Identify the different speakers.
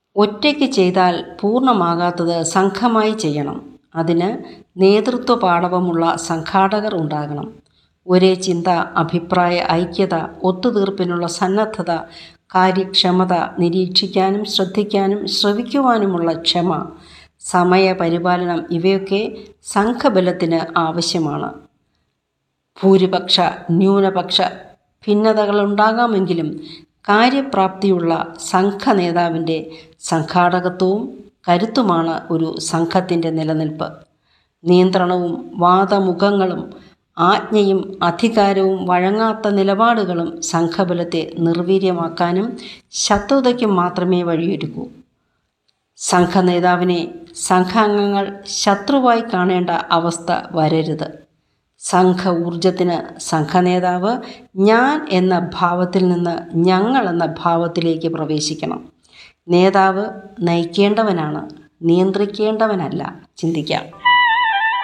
Speaker 1: ഒറ്റയ്ക്ക് ചെയ്താൽ പൂർണ്ണമാകാത്തത് സംഘമായി ചെയ്യണം അതിന് നേതൃത്വ പാടവമുള്ള സംഘാടകർ ഉണ്ടാകണം ഒരേ ചിന്ത അഭിപ്രായ ഐക്യത ഒത്തുതീർപ്പിനുള്ള സന്നദ്ധത കാര്യക്ഷമത നിരീക്ഷിക്കാനും ശ്രദ്ധിക്കാനും ശ്രവിക്കുവാനുമുള്ള ക്ഷമ സമയപരിപാലനം ഇവയൊക്കെ സംഘബലത്തിന് ആവശ്യമാണ് ഭൂരിപക്ഷ ന്യൂനപക്ഷ ഭിന്നതകളുണ്ടാകാമെങ്കിലും കാര്യപ്രാപ്തിയുള്ള സംഘനേതാവിൻ്റെ സംഘാടകത്വവും കരുത്തുമാണ് ഒരു സംഘത്തിൻ്റെ നിലനിൽപ്പ് നിയന്ത്രണവും വാദമുഖങ്ങളും ആജ്ഞയും അധികാരവും വഴങ്ങാത്ത നിലപാടുകളും സംഘബലത്തെ നിർവീര്യമാക്കാനും ശത്രുതയ്ക്കും മാത്രമേ വഴിയൊരുക്കൂ സംഘനേതാവിനെ സംഘാംഗങ്ങൾ ശത്രുവായി കാണേണ്ട അവസ്ഥ വരരുത് സംഘ ഊർജത്തിന് സംഘനേതാവ് ഞാൻ എന്ന ഭാവത്തിൽ നിന്ന് ഞങ്ങൾ എന്ന ഭാവത്തിലേക്ക് പ്രവേശിക്കണം നേതാവ് നയിക്കേണ്ടവനാണ് നിയന്ത്രിക്കേണ്ടവനല്ല ചിന്തിക്കാം